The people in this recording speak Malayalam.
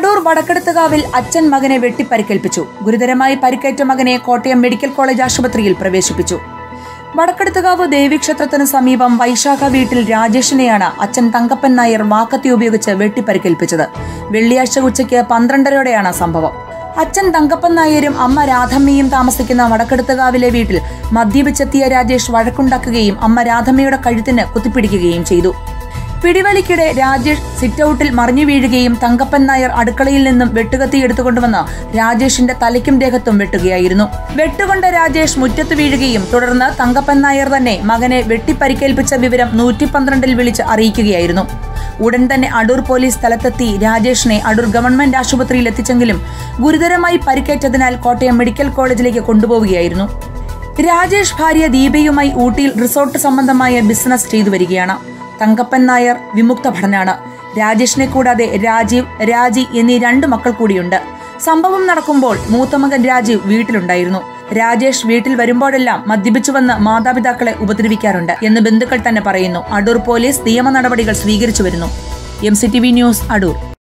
അടൂർ വടക്കെടുത്തുകാവിൽ അച്ഛൻ മകനെ വെട്ടിപ്പരിക്കേൽപ്പിച്ചു ഗുരുതരമായി പരിക്കേറ്റ മകനെ കോട്ടയം മെഡിക്കൽ കോളേജ് ആശുപത്രിയിൽ പ്രവേശിപ്പിച്ചു വടക്കെടുത്തുകാവ് ദേവീക്ഷേത്രത്തിന് സമീപം വൈശാഖ വീട്ടിൽ രാജേഷിനെയാണ് അച്ഛൻ തങ്കപ്പൻ നായർ വാക്കത്തി ഉപയോഗിച്ച് വെട്ടിപ്പരിക്കേൽപ്പിച്ചത് വെള്ളിയാഴ്ച ഉച്ചയ്ക്ക് പന്ത്രണ്ടരയോടെയാണ് സംഭവം അച്ഛൻ തങ്കപ്പൻ നായരും അമ്മ രാധമ്മയും താമസിക്കുന്ന വടക്കെടുത്തുകാവിലെ വീട്ടിൽ മദ്യപിച്ചെത്തിയ രാജേഷ് വഴക്കുണ്ടാക്കുകയും അമ്മ രാധമ്മയുടെ കഴുത്തിന് കുത്തിപ്പിടിക്കുകയും ചെയ്തു പിടിവലിക്കിടെ രാജേഷ് സിറ്റൌട്ടിൽ മറിഞ്ഞു വീഴുകയും തങ്കപ്പൻ നായർ അടുക്കളയിൽ നിന്നും വെട്ടുകത്തി എടുത്തുകൊണ്ടുവന്ന് രാജേഷിന്റെ തലയ്ക്കും ദേഹത്തും വെട്ടുകയായിരുന്നു വെട്ടുകൊണ്ട രാജേഷ് മുറ്റത്ത് വീഴുകയും തുടർന്ന് തങ്കപ്പൻ നായർ തന്നെ മകനെ വെട്ടിപ്പരിക്കേൽപ്പിച്ച വിവരം നൂറ്റി പന്ത്രണ്ടിൽ വിളിച്ച് അറിയിക്കുകയായിരുന്നു ഉടൻ തന്നെ അടൂർ പോലീസ് സ്ഥലത്തെത്തി രാജേഷിനെ അടൂർ ഗവൺമെന്റ് ആശുപത്രിയിൽ എത്തിച്ചെങ്കിലും ഗുരുതരമായി പരിക്കേറ്റതിനാൽ കോട്ടയം മെഡിക്കൽ കോളേജിലേക്ക് കൊണ്ടുപോവുകയായിരുന്നു രാജേഷ് ഭാര്യ ദീപയുമായി ഊട്ടിയിൽ റിസോർട്ട് സംബന്ധമായ ബിസിനസ് ചെയ്തു വരികയാണ് തങ്കപ്പൻ നായർ വിമുക്ത ഭടനാണ് രാജേഷിനെ കൂടാതെ രാജീവ് രാജി എന്നീ രണ്ട് മക്കൾ കൂടിയുണ്ട് സംഭവം നടക്കുമ്പോൾ മൂത്തമകൻ രാജീവ് വീട്ടിലുണ്ടായിരുന്നു രാജേഷ് വീട്ടിൽ വരുമ്പോഴെല്ലാം മദ്യപിച്ചുവന്ന് മാതാപിതാക്കളെ ഉപദ്രവിക്കാറുണ്ട് എന്ന് ബന്ധുക്കൾ തന്നെ പറയുന്നു അടൂർ പോലീസ് നിയമ നടപടികൾ സ്വീകരിച്ചു വരുന്നു M C T V news Adoor